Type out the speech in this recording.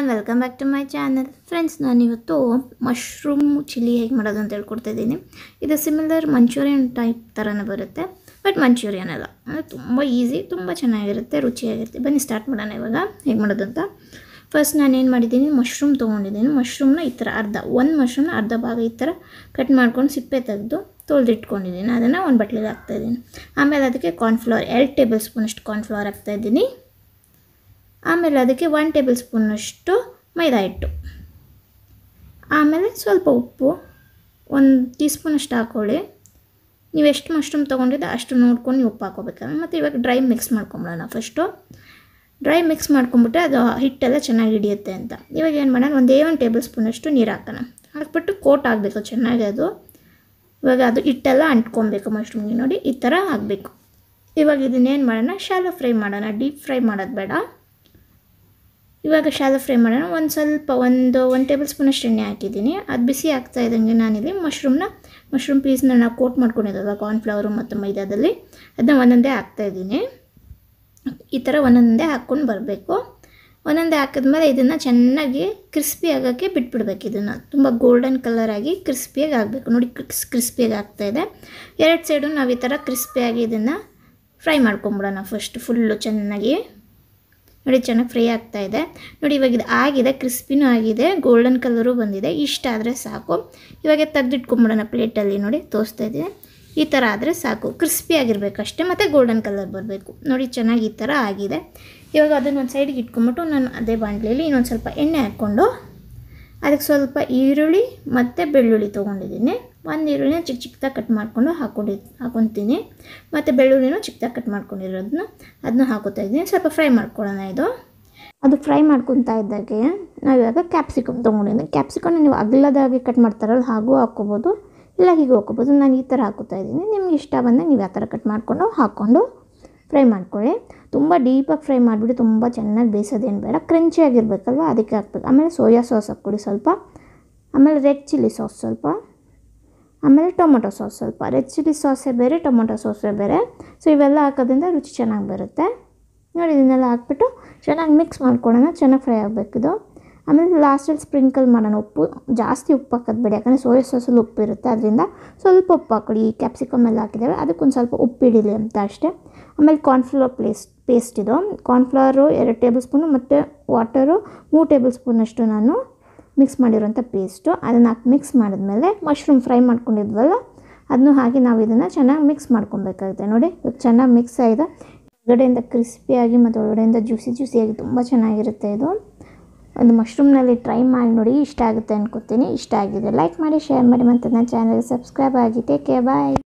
everyone welcome back to my channel friends ನಾನಿವತ್ತು mushroom chilli ಹೇಗೆ ಮಾಡೋದು ಅಂತ ಹೇಳ್ಕೊಡ್ತಾ ಇದ್ದೀನಿ ಇದು ಸಿಮಿಲರ್ ಮಂಚೂರಿಯನ್ ಟೈಪ್ ಥರನೇ ಬರುತ್ತೆ ಬಟ್ ಮಂಚೂರಿಯನ್ ಅಲ್ಲ ಅಂದರೆ ತುಂಬ ಈಸಿ ತುಂಬ ಚೆನ್ನಾಗಿರುತ್ತೆ ರುಚಿಯಾಗಿರುತ್ತೆ ಬನ್ನಿ ಸ್ಟಾರ್ಟ್ ಮಾಡೋಣ ಇವಾಗ ಹೇಗೆ ಮಾಡೋದು ಅಂತ ಫಸ್ಟ್ ನಾನು ಏನು ಮಾಡಿದ್ದೀನಿ ಮಶ್ರೂಮ್ ತೊಗೊಂಡಿದ್ದೀನಿ ಮಶ್ರೂಮ್ನ ಈ ಥರ ಅರ್ಧ ಒಂದು ಮಶ್ರೂಮ್ನ ಅರ್ಧ ಭಾಗ ಈ ಥರ ಕಟ್ ಮಾಡ್ಕೊಂಡು ಸಿಪ್ಪೆ ತೆಗೆದು ತೊಳೆದಿಟ್ಕೊಂಡಿದ್ದೀನಿ ಅದನ್ನು ಒಂದು ಬಟ್ಲಿಗೆ ಹಾಕ್ತಾಯಿದ್ದೀನಿ ಆಮೇಲೆ ಅದಕ್ಕೆ ಕಾರ್ನ್ಫ್ಲವರ್ ಎರಡು ಟೇಬಲ್ ಸ್ಪೂನಷ್ಟು ಕಾರ್ನ್ಫ್ಲವರ್ ಹಾಕ್ತಾಯಿದ್ದೀನಿ ಆಮೇಲೆ ಅದಕ್ಕೆ ಒನ್ ಟೇಬಲ್ ಸ್ಪೂನಷ್ಟು ಮೈದಾ ಹಿಟ್ಟು ಆಮೇಲೆ ಸ್ವಲ್ಪ ಉಪ್ಪು ಒಂದು ಟೀ ಸ್ಪೂನಷ್ಟು ಹಾಕ್ಕೊಳ್ಳಿ ನೀವು ಎಷ್ಟು ಮಶ್ರೂಮ್ ತೊಗೊಂಡಿದ್ದೆ ಅಷ್ಟು ನೋಡ್ಕೊಂಡು ನೀವು ಉಪ್ಪು ಹಾಕೋಬೇಕಾದ್ರೆ ಮತ್ತು ಇವಾಗ ಡ್ರೈ ಮಿಕ್ಸ್ ಮಾಡ್ಕೊಂಬಿಡೋಣ ಫಸ್ಟು ಡ್ರೈ ಮಿಕ್ಸ್ ಮಾಡ್ಕೊಂಬಿಟ್ರೆ ಅದು ಹಿಟ್ಟೆಲ್ಲ ಚೆನ್ನಾಗಿ ಹಿಡಿಯುತ್ತೆ ಅಂತ ಇವಾಗ ಏನು ಮಾಡೋಣ ಒಂದೇ ಒಂದು ಟೇಬಲ್ ಸ್ಪೂನಷ್ಟು ನೀರು ಹಾಕೋಣ ಹಾಕ್ಬಿಟ್ಟು ಕೋಟ್ ಆಗಬೇಕು ಚೆನ್ನಾಗಿ ಅದು ಇವಾಗ ಅದು ಹಿಟ್ಟೆಲ್ಲ ಅಂಟ್ಕೊಬೇಕು ಮಶ್ರೂಮ್ಗೆ ನೋಡಿ ಈ ಥರ ಆಗಬೇಕು ಇವಾಗ ಇದನ್ನೇನು ಮಾಡೋಣ ಶಾಲೋ ಫ್ರೈ ಮಾಡೋಣ ಡೀಪ್ ಫ್ರೈ ಮಾಡೋದು ಬೇಡ ಇವಾಗ ಶಾಲೋ ಫ್ರೈ ಮಾಡೋಣ ಒಂದು ಸ್ವಲ್ಪ ಒಂದು ಒಂದು ಟೇಬಲ್ ಸ್ಪೂನಷ್ಟು ಎಣ್ಣೆ ಹಾಕಿದ್ದೀನಿ ಅದು ಬಿಸಿ ಆಗ್ತಾ ಇದ್ದಂಗೆ ನಾನಿಲ್ಲಿ ಮಶ್ರೂಮ್ನ ಮಶ್ರೂಮ್ ಪೀಸ್ನ ನಾವು ಕೋಟ್ ಮಾಡ್ಕೊಂಡಿದ್ದಲ್ಲ ಕಾರ್ನ್ಫ್ಲವರು ಮತ್ತು ಮೈದಾದಲ್ಲಿ ಅದನ್ನ ಒಂದೊಂದೇ ಹಾಕ್ತಾಯಿದ್ದೀನಿ ಈ ಥರ ಒಂದೊಂದೇ ಹಾಕ್ಕೊಂಡು ಬರಬೇಕು ಒಂದೊಂದೇ ಹಾಕಿದ್ಮೇಲೆ ಇದನ್ನು ಚೆನ್ನಾಗಿ ಕ್ರಿಸ್ಪಿ ಆಗೋಕ್ಕೆ ಬಿಟ್ಬಿಡ್ಬೇಕು ಇದನ್ನು ತುಂಬ ಗೋಲ್ಡನ್ ಕಲರಾಗಿ ಕ್ರಿಸ್ಪಿಯಾಗಿ ಆಗಬೇಕು ನೋಡಿ ಕ್ರಿಸ್ ಕ್ರಿಸ್ಪಿಯಾಗಿ ಆಗ್ತಾಯಿದೆ ಎರಡು ಸೈಡು ನಾವು ಈ ಥರ ಕ್ರಿಸ್ಪಿಯಾಗಿ ಇದನ್ನು ಫ್ರೈ ಮಾಡ್ಕೊಂಬಿಡೋಣ ಫಸ್ಟ್ ಫುಲ್ಲು ಚೆನ್ನಾಗಿ ನೋಡಿ ಚೆನ್ನಾಗಿ ಫ್ರೈ ಆಗ್ತಾ ಇದೆ ನೋಡಿ ಇವಾಗ ಇದು ಆಗಿದೆ ಕ್ರಿಸ್ಪಿನೂ ಆಗಿದೆ ಗೋಲ್ಡನ್ ಕಲರು ಬಂದಿದೆ ಇಷ್ಟ ಆದರೆ ಸಾಕು ಇವಾಗ ತೆಗೆದಿಟ್ಕೊಂಬಿಡೋಣ ಪ್ಲೇಟಲ್ಲಿ ನೋಡಿ ತೋರಿಸ್ತಾ ಇದ್ದೀನಿ ಈ ಥರ ಆದರೆ ಸಾಕು ಕ್ರಿಸ್ಪಿ ಆಗಿರಬೇಕು ಅಷ್ಟೇ ಮತ್ತು ಗೋಲ್ಡನ್ ಕಲರ್ ಬರಬೇಕು ನೋಡಿ ಚೆನ್ನಾಗಿ ಈ ಥರ ಆಗಿದೆ ಇವಾಗ ಅದನ್ನು ಒಂದು ಸೈಡಿಗೆ ಇಟ್ಕೊಂಬಿಟ್ಟು ನಾನು ಅದೇ ಬಾಣಲೆಯಲ್ಲಿ ಇನ್ನೊಂದು ಸ್ವಲ್ಪ ಎಣ್ಣೆ ಹಾಕ್ಕೊಂಡು ಅದಕ್ಕೆ ಸ್ವಲ್ಪ ಈರುಳ್ಳಿ ಮತ್ತು ಬೆಳ್ಳುಳ್ಳಿ ತೊಗೊಂಡಿದ್ದೀನಿ ಒಂದು ಈರುಳ್ಳಿನ ಚಿಕ್ಕ ಚಿಕ್ಕದಾಗಿ ಕಟ್ ಮಾಡಿಕೊಂಡು ಹಾಕ್ಕೊಂಡು ಹಾಕೊತೀನಿ ಮತ್ತು ಬೆಳ್ಳುಳ್ಳಿನೂ ಚಿಕ್ಕದಾಗಿ ಕಟ್ ಮಾಡ್ಕೊಂಡಿರೋದನ್ನ ಅದನ್ನ ಹಾಕೋತಾ ಇದ್ದೀನಿ ಸ್ವಲ್ಪ ಫ್ರೈ ಮಾಡ್ಕೊಳ್ಳೋಣ ಇದು ಅದು ಫ್ರೈ ಮಾಡ್ಕೊತಾ ಇದ್ದಾಗೆ ನಾವು ಇವಾಗ ಕ್ಯಾಪ್ಸಿಕಮ್ ತೊಗೊಂಡಿದ್ದೀನಿ ಕ್ಯಾಪ್ಸಿಕಮ್ನ ನೀವು ಅಗಲದಾಗಿ ಕಟ್ ಮಾಡ್ತಾರಲ್ಲ ಹಾಗೂ ಹಾಕ್ಕೋಬೋದು ಇಲ್ಲ ಹೀಗೆ ಹಾಕ್ಕೋಬೋದು ನಾನು ಈ ಥರ ಹಾಕೋತಾ ಇದ್ದೀನಿ ನಿಮ್ಗೆ ಇಷ್ಟ ಬಂದಾಗ ನೀವು ಆ ಥರ ಕಟ್ ಮಾಡಿಕೊಂಡು ಹಾಕ್ಕೊಂಡು ಫ್ರೈ ಮಾಡ್ಕೊಳ್ಳಿ ತುಂಬ ಡೀಪಾಗಿ ಫ್ರೈ ಮಾಡಿಬಿಡಿ ತುಂಬ ಚೆನ್ನಾಗಿ ಬೇಯಿಸೋದೇನು ಬೇಡ ಕ್ರಂಚಿ ಆಗಿರಬೇಕಲ್ವ ಅದಕ್ಕೆ ಹಾಕ್ಬೇಕು ಆಮೇಲೆ ಸೋಯಾ ಸಾಸ್ ಹಾಕ್ಕೊಡಿ ಸ್ವಲ್ಪ ಆಮೇಲೆ ರೆಡ್ ಚಿಲ್ಲಿ ಸಾಸ್ ಸ್ವಲ್ಪ ಆಮೇಲೆ ಟೊಮೊಟೊ ಸಾಸ್ ಸ್ವಲ್ಪ ರೆಡ್ ಚಿಲ್ಲಿ ಸಾಸೇ ಬೇರೆ ಟೊಮೊಟೊ ಸಾಸೇ ಬೇರೆ ಸೊ ಇವೆಲ್ಲ ಹಾಕೋದ್ರಿಂದ ರುಚಿ ಚೆನ್ನಾಗಿ ಬರುತ್ತೆ ನೋಡಿ ಇದನ್ನೆಲ್ಲ ಹಾಕ್ಬಿಟ್ಟು ಚೆನ್ನಾಗಿ ಮಿಕ್ಸ್ ಮಾಡ್ಕೊಳ್ಳೋಣ ಚೆನ್ನಾಗಿ ಫ್ರೈ ಆಗಬೇಕಿದು ಆಮೇಲೆ ಲಾಸ್ಟಲ್ಲಿ ಸ್ಪ್ರಿಂಕಲ್ ಮಾಡೋಣ ಉಪ್ಪು ಜಾಸ್ತಿ ಉಪ್ಪು ಹಾಕೋದು ಬೇಡ ಯಾಕಂದರೆ ಸೋಯಾ ಸಾಸಲ್ಲಿ ಉಪ್ಪು ಇರುತ್ತೆ ಅದರಿಂದ ಸ್ವಲ್ಪ ಉಪ್ಪು ಹಾಕೊಳ್ಳಿ ಈ ಕ್ಯಾಪ್ಸಿಕಮ್ ಎಲ್ಲ ಹಾಕಿದ್ದೇವೆ ಅದಕ್ಕೊಂದು ಸ್ವಲ್ಪ ಉಪ್ಪು ಹಿಡೀಲಿ ಅಂತ ಅಷ್ಟೇ ಆಮೇಲೆ ಕಾರ್ನ್ಫ್ಲವರ್ ಪ್ಲೇಸ್ಟ್ ಪೇಸ್ಟ್ ಇದು ಕಾರ್ನ್ಫ್ಲವರು ಎರಡು ಟೇಬಲ್ ಸ್ಪೂನು ಮತ್ತು ವಾಟರು ಮೂರು ಟೇಬಲ್ ಸ್ಪೂನಷ್ಟು ನಾನು ಮಿಕ್ಸ್ ಮಾಡಿರೋಂಥ ಪೇಸ್ಟು ಅದನ್ನು ಹಾಕಿ ಮಿಕ್ಸ್ ಮಾಡಿದ್ಮೇಲೆ ಮಶ್ರೂಮ್ ಫ್ರೈ ಮಾಡ್ಕೊಂಡಿದ್ವಲ್ಲ ಅದನ್ನು ಹಾಕಿ ನಾವು ಇದನ್ನು ಚೆನ್ನಾಗಿ ಮಿಕ್ಸ್ ಮಾಡ್ಕೊಬೇಕಾಗುತ್ತೆ ನೋಡಿ ಇವಾಗ ಚೆನ್ನಾಗಿ ಮಿಕ್ಸ್ ಆಗಿದೆ ಹೊರಗಡೆಯಿಂದ ಕ್ರಿಸ್ಪಿಯಾಗಿ ಮತ್ತು ಒಳಗಡೆಯಿಂದ ಜ್ಯೂಸಿ ಜ್ಯೂಸಿಯಾಗಿ ತುಂಬ ಚೆನ್ನಾಗಿರುತ್ತೆ ಇದು ಒಂದು ಮಶ್ರೂಮ್ನಲ್ಲಿ ಟ್ರೈ ಮಾಡಿ ನೋಡಿ ಇಷ್ಟ ಆಗುತ್ತೆ ಅನ್ಕೋತೀನಿ ಇಷ್ಟ ಆಗಿದೆ ಲೈಕ್ ಮಾಡಿ ಶೇರ್ ಮಾಡಿ ಮತ್ತು ನನ್ನ ಚಾನಲ್ಗೆ ಸಬ್ಸ್ಕ್ರೈಬ್ ಆಗಿ ಟೇಕ್ ಕೇರ್ ಬಾಯ್